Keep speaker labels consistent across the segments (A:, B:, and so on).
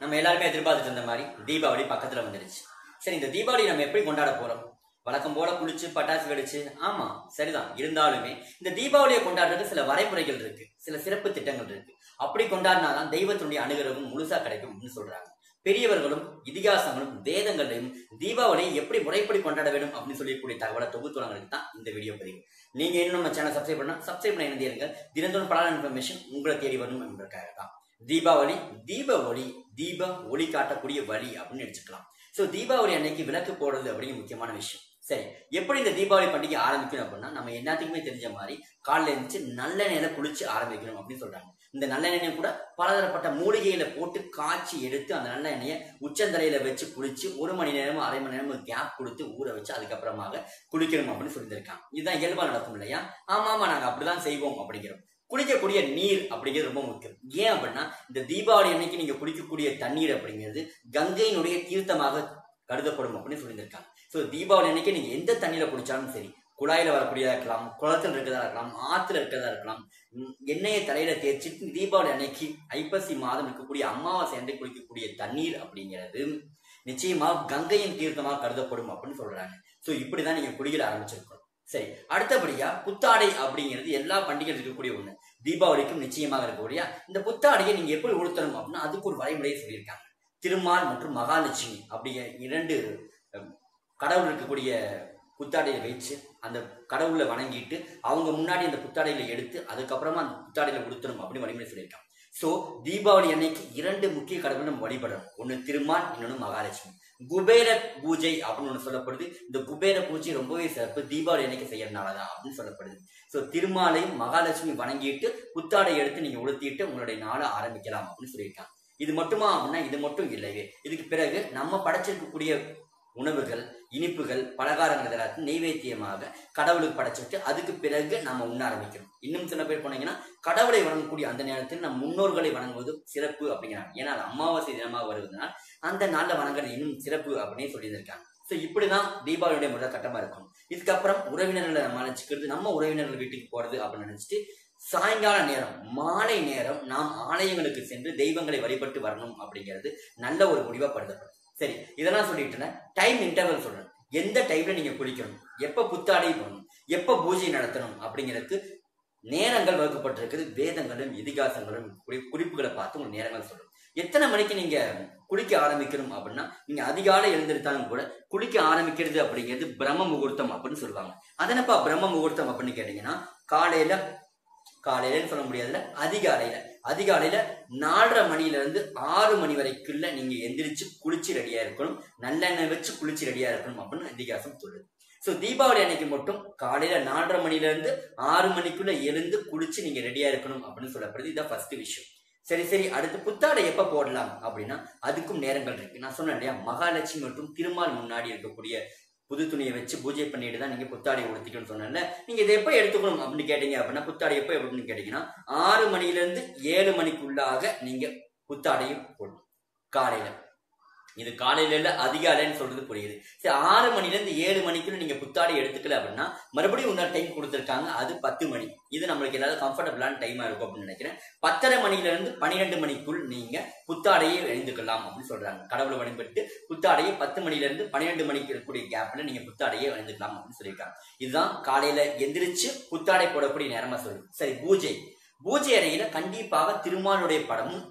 A: நம்ம எல்லாருமே எதிர்பார்த்துட்டு இருந்த மாதிரி தீபாவளி பக்கத்துல வந்துடுச்சு சரி இந்த தீபாவளி நம்ம எப்படி கொண்டாட போறோம் வழக்கம் போல குளிச்சு பட்டாசு வெடிச்சு ஆமா சரிதான் இருந்தாலுமே இந்த தீபாவளியை கொண்டாடுறதுக்கு சில வரைமுறைகள் இருக்கு சில சிறப்பு திட்டங்கள் இருக்கு அப்படி கொண்டாடினாதான் தெய்வத்தினுடைய அனுகிரகம் முழுசா கிடைக்கும் அப்படின்னு சொல்றாங்க பெரியவர்களும் இதிகாசங்களும் வேதங்களையும் தீபாவளியை எப்படி முறைப்படி கொண்டாட வேண்டும் அப்படின்னு சொல்லக்கூடிய தகவலை தொகுத்து வழங்குறதுக்கு தான் இந்த வீடியோ பதிவு நீங்க இன்னும் நம்ம சேனல் சப்ஸ்கிரைப் பண்ணா சப்ஸ்கிரைப் பண்ண இணைந்திருங்க தினந்தோறும் பல இன்ஃபர்மேஷன் உங்களை தேடி வரும் என்பதற்காக தான் தீபாவளி தீப ஒளி தீப ஒளி காட்டக்கூடிய வழி அப்படின்னு எடுத்துக்கலாம் ஸோ தீபாவளி அன்னைக்கு விளக்கு போடுறது அப்படிங்கிற முக்கியமான விஷயம் சரி எப்படி இந்த தீபாவளி பண்டிகை ஆரம்பிக்கணும் அப்படின்னா நம்ம எல்லாத்துக்குமே தெரிஞ்ச மாதிரி காலைல எழுந்துச்சு நல்ல நேரம் குளிச்சு ஆரம்பிக்கணும் அப்படின்னு சொல்றாங்க இந்த நல்ல எண்ணெய் கூட பலதரப்பட்ட மூலிகையில போட்டு காய்ச்சி எடுத்து அந்த நல்ல எண்ணெயை உச்சந்தலையில வச்சு குளிச்சு ஒரு மணி நேரம் அரை மணி நேரம் கேப் கொடுத்து ஊற வச்சு அதுக்கப்புறமாக குளிக்கணும் அப்படின்னு சொல்லியிருக்காங்க இதுதான் இயல்பா நடக்கும் இல்லையா ஆமா ஆமா நாங்க அப்படிதான் செய்வோம் அப்படிங்கிறோம் குளிக்கக்கூடிய நீர் அப்படிங்கிறது ரொம்ப முக்கியம் ஏன் அப்படின்னா இந்த தீபாவளி அன்னைக்கு நீங்க குளிக்கக்கூடிய தண்ணீர் அப்படிங்கிறது கங்கையினுடைய தீர்த்தமாக கருதப்படும் அப்படின்னு சொல்லியிருக்காங்க ஸோ தீபாவளி அன்னைக்கு நீங்க எந்த தண்ணியில குடிச்சாலும் சரி குழாயில வரக்கூடியதா இருக்கலாம் குளத்தில் இருக்கிறதா இருக்கலாம் ஆத்துல இருக்கிறதா இருக்கலாம் உம், எண்ணெயை தலையில தேய்ச்சிட்டு தீபாவளி அன்னைக்கு ஐப்பசி மாதம் இருக்கக்கூடிய அமாவாசை அன்றைக்கு குளிக்கக்கூடிய தண்ணீர் அப்படிங்கிறது நிச்சயமா கங்கையின் தீர்த்தமாக கருதப்படும் அப்படின்னு சொல்றாங்க ஸோ இப்படிதான் நீங்க குடிக்கிற ஆரம்பிச்சிருக்கணும் சரி அடுத்தபடியா புத்தாடை அப்படிங்கிறது எல்லா பண்டிகைகள் இருக்கக்கூடிய ஒண்ணு தீபாவளிக்கும் நிச்சயமாக இருக்கக்கூடிய இந்த புத்தாடையை நீங்க எப்படி உடுத்தணும் அப்படின்னா அதுக்கு ஒரு வரைமுறையை சொல்லியிருக்காங்க திருமால் மற்றும் மகாலட்சுமி அப்படிங்கிற இரண்டு அஹ், கடவுள் இருக்கக்கூடிய புத்தாடையை வச்சு அந்த கடவுளை வணங்கிட்டு அவங்க முன்னாடி அந்த புத்தாடைகளை எடுத்து அதுக்கப்புறமா அந்த புத்தாடைகளை உடுத்தணும் அப்படின்னு வழிமுறை சொல்லியிருக்காங்க ஸோ தீபாவளி அன்னைக்கு இரண்டு முக்கிய கடவுள் நம்ம வழிபடணும் ஒன்று திருமால் இன்னொன்று மகாலட்சுமி குபேர பூஜை அப்படின்னு ஒன்று சொல்லப்படுது இந்த குபேர பூஜை ரொம்பவே சிறப்பு தீபாவளி அன்னைக்கு செய்யறதுனாலதான் அப்படின்னு சொல்லப்படுது ஸோ திருமாலையும் மகாலட்சுமி வணங்கிட்டு புத்தாடை எடுத்து நீங்க உடுத்திட்டு உங்களுடைய நாளை ஆரம்பிக்கலாம் அப்படின்னு சொல்லியிருக்காங்க இது மட்டுமா அப்படின்னா இது மட்டும் இல்லையே இதுக்கு பிறகு நம்ம படைச்சிருக்கக்கூடிய உணவுகள் இனிப்புகள் பலகாரங்கள் எல்லாத்தையும் நெய்வேத்தியமாக கடவுளுக்கு படைச்சிட்டு அதுக்கு பிறகு நம்ம உண்ண ஆரம்பிக்கணும் இன்னும் சில பேர் போனீங்கன்னா கடவுளை வணங்கக்கூடிய அந்த நேரத்தில் நம் முன்னோர்களை வணங்குவது சிறப்பு அப்படிங்கிறாங்க ஏன்னா அது அமாவாசை தினமாக வருவதனால் அந்த நாளில் வணங்குறது இன்னும் சிறப்பு அப்படின்னு சொல்லியிருக்காங்க ஸோ இப்படிதான் தீபாவளியுடைய முதல் கட்டமா இருக்கும் இதுக்கப்புறம் உறவினர்களை நம்ம நினைச்சுக்கிறது நம்ம உறவினர்கள் வீட்டுக்கு போறது அப்படின்னு நினைச்சிட்டு சாயங்கால நேரம் மாலை நேரம் நாம் ஆலயங்களுக்கு சென்று தெய்வங்களை வழிபட்டு வரணும் அப்படிங்கிறது நல்ல ஒரு முடிவா கருதப்படும் சரி இதெல்லாம் சொல்லிட்டு டைம் இன்டர்வல் சொல்றேன் எந்த டைம்ல நீங்க குளிக்கணும் எப்ப புத்தாடை போடணும் எப்ப பூஜை நடத்தணும் அப்படிங்கிறதுக்கு நேரங்கள் வகுக்கப்பட்டிருக்குது வேதங்களும் இதிகாசங்களும் குறி- குறிப்புகளை பார்த்து உங்களுக்கு நேரங்கள் சொல்றோம் எத்தனை மணிக்கு நீங்க குளிக்க ஆரம்பிக்கணும் அப்படின்னா நீங்க அதிகாலை எழுந்திருந்தாலும் கூட குளிக்க ஆரம்பிக்கிறது அப்படிங்கிறது பிரம்ம முகூர்த்தம் அப்படின்னு சொல்லுவாங்க அதனப்பா பிரம்ம முகூர்த்தம் அப்படின்னு கேட்டீங்கன்னா காலையில காலையிலன்னு சொல்ல முடியாதுல அதிகாலையில அதிகாலையில நாலரை மணில இருந்து ஆறு மணி வரைக்குள்ள நீங்க எந்திரிச்சு குளிச்சு ரெடியா இருக்கணும் நல்லெண்ணெய் வச்சு குளிச்சு ரெடியா இருக்கணும் அப்படின்னு இதிகாசம் சொல்லுது ஸோ தீபாவளி அன்னைக்கு மட்டும் காலையில நாலரை மணில இருந்து ஆறு மணிக்குள்ள எழுந்து குளிச்சு நீங்க ரெடியா இருக்கணும் அப்படின்னு சொல்லப்படுது இதான் ஃபர்ஸ்ட் விஷயம் சரி சரி அடுத்து புத்தாடை எப்ப போடலாம் அப்படின்னா அதுக்கும் நேரங்கள் இருக்கு நான் சொன்னேன் இல்லையா மகாலட்சுமி மற்றும் திருமால் முன்னாடி இருக்கக்கூடிய புது துணியை வச்சு பூஜை பண்ணிட்டு தான் நீங்க புத்தாடை உடுத்திக்கணும்னு சொன்னேன்ல நீங்க இதை எப்ப எடுத்துக்கணும் அப்படின்னு கேட்டீங்க அப்படின்னா புத்தாடை எப்ப எப்படின்னு கேட்டீங்கன்னா ஆறு மணில இருந்து ஏழு மணிக்குள்ளாக நீங்க புத்தாடையும் போடணும் காலையில இது காலையில இல்ல அதிகாலைன்னு சொல்றது புரியுது சரி ஆறு மணில இருந்து ஏழு மணிக்குள்ள நீங்க புத்தாடை எடுத்துக்கல அப்படின்னா மறுபடியும் இன்னொரு டைம் கொடுத்துருக்காங்க அது பத்து மணி இது நம்மளுக்கு ஏதாவது கம்ஃபர்டபுளான டைமா இருக்கும் அப்படின்னு நினைக்கிறேன் பத்தரை மணில இருந்து பன்னிரெண்டு மணிக்குள் நீங்க புத்தாடையை அணிந்துக்கலாம் அப்படின்னு சொல்றாங்க கடவுளை வழிபட்டு புத்தாடையை பத்து மணில இருந்து பன்னிரெண்டு மணிக்கு இருக்கக்கூடிய கேப்ல நீங்க புத்தாடையை அணிந்துக்கலாம் அப்படின்னு சொல்லியிருக்காங்க இதுதான் காலையில எந்திரிச்சு புத்தாடை போடக்கூடிய நேரமா சொல்லுது சரி பூஜை பூஜை அறையில கண்டிப்பாக திருமாலுடைய படமும்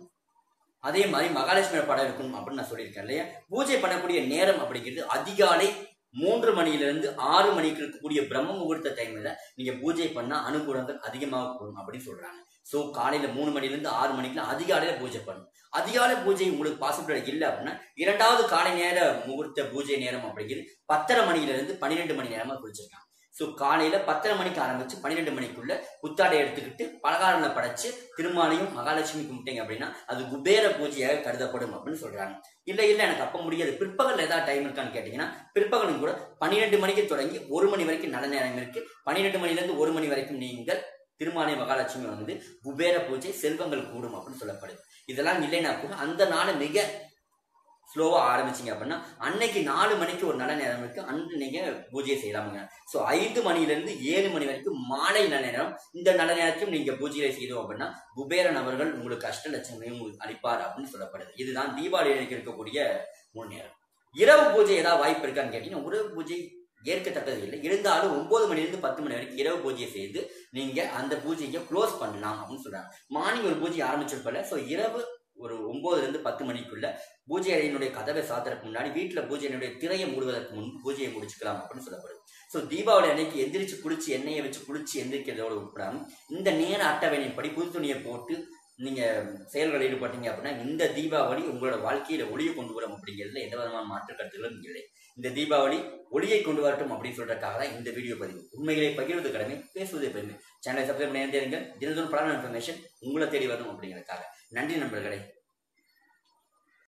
A: அதே மாதிரி மகாலட்சுமியோட படம் இருக்கும் அப்படின்னு நான் சொல்லியிருக்கேன் இல்லையா பூஜை பண்ணக்கூடிய நேரம் அப்படிங்கிறது அதிகாலை மூன்று மணியிலிருந்து ஆறு மணிக்கு இருக்கக்கூடிய பிரம்ம முகூர்த்த டைம்ல நீங்க பூஜை பண்ணா அனுகூலங்கள் அதிகமாக கூடும் அப்படின்னு சொல்றாங்க சோ காலையில மூணு மணில இருந்து ஆறு மணிக்குள்ள அதிகாலையில பூஜை பண்ணணும் அதிகாலை பூஜை உங்களுக்கு பாசிபிள் இல்லை அப்படின்னா இரண்டாவது காலை நேர முகூர்த்த பூஜை நேரம் அப்படிங்கிறது பத்தரை மணியில இருந்து பன்னிரெண்டு மணி நேரமா குறிச்சிருக்காங்க ஸோ காலையில பத்தரை மணிக்கு ஆரம்பிச்சு பன்னிரெண்டு மணிக்குள்ள புத்தாடை எடுத்துக்கிட்டு பலகாரங்களை படைச்சு திருமாலையும் மகாலட்சுமி கும்பிட்டீங்க அப்படின்னா அது குபேர பூஜையாக கருதப்படும் அப்படின்னு சொல்றாங்க இல்ல இல்ல எனக்கு அப்ப முடியாது பிற்பகல் ஏதாவது டைம் இருக்கான்னு கேட்டீங்கன்னா பிற்பகலும் கூட பன்னிரெண்டு மணிக்கு தொடங்கி ஒரு மணி வரைக்கும் நல்ல நேரம் இருக்கு பன்னிரெண்டு மணில இருந்து ஒரு மணி வரைக்கும் நீங்கள் திருமாலை மகாலட்சுமி வந்து குபேர பூஜை செல்வங்கள் கூடும் அப்படின்னு சொல்லப்படுது இதெல்லாம் இல்லைன்னா கூட அந்த நாளை மிக ஸ்லோவா ஆரம்பிச்சீங்க அப்படின்னா அன்னைக்கு நாலு மணிக்கு ஒரு நல்ல நேரம் இருக்கு அன்று நீங்க பூஜையை செய்யலாமுங்க ஸோ ஐந்து மணில இருந்து ஏழு மணி வரைக்கும் மாலை நல்ல நேரம் இந்த நல்ல நேரத்தையும் நீங்க பூஜையை செய்தோம் அப்படின்னா குபேரன் அவர்கள் உங்களுக்கு அஷ்ட லட்சங்களையும் உங்களுக்கு அளிப்பார் அப்படின்னு சொல்லப்படுது இதுதான் தீபாவளி அன்னைக்கு இருக்கக்கூடிய முன்னேறம் இரவு பூஜை ஏதாவது வாய்ப்பு இருக்கான்னு கேட்டீங்கன்னா இரவு பூஜை ஏற்கத்தக்கது இல்லை இருந்தாலும் ஒன்பது மணிலிருந்து பத்து மணி வரைக்கும் இரவு பூஜையை செய்து நீங்க அந்த பூஜையை க்ளோஸ் பண்ணலாம் அப்படின்னு சொல்றாங்க மார்னிங் ஒரு பூஜை ஆரம்பிச்சிருப்பல ஸோ இரவு ஒரு ஒன்பதுல இருந்து பத்து மணிக்குள்ள பூஜை அறையினுடைய கதவை சாத்துறதுக்கு முன்னாடி வீட்டுல பூஜை அறையினுடைய திரையை மூடுவதற்கு முன்பு பூஜையை முடிச்சுக்கலாம் அப்படின்னு சொல்லப்படுது ஸோ தீபாவளி அன்னைக்கு எந்திரிச்சு குளிச்சு எண்ணெயை வச்சு குளிச்சு எந்திரிக்கிறதோட உட்படாம இந்த நேர அட்டவணைப்படி புது துணியை போட்டு நீங்க செயல்களில் ஈடுபட்டீங்க அப்படின்னா இந்த தீபாவளி உங்களோட வாழ்க்கையில ஒளியை கொண்டு வரும் அப்படிங்கிறதுல எந்த விதமான மாற்று கருத்துகளும் இல்லை இந்த தீபாவளி ஒளியை கொண்டு வரட்டும் அப்படின்னு சொல்றதுக்காக தான் இந்த வீடியோ பதிவு உண்மைகளை பகிர்வது கடமை பேசுவதே பெருமை சேனலை சப்ஸ்கிரைப் பண்ணி இருங்க தினந்தோறும் பல இன்ஃபர்மேஷன் உங்களை தேடி வரும் அப்படிங்கிறதுக்காக நன்றி நண்பர்களே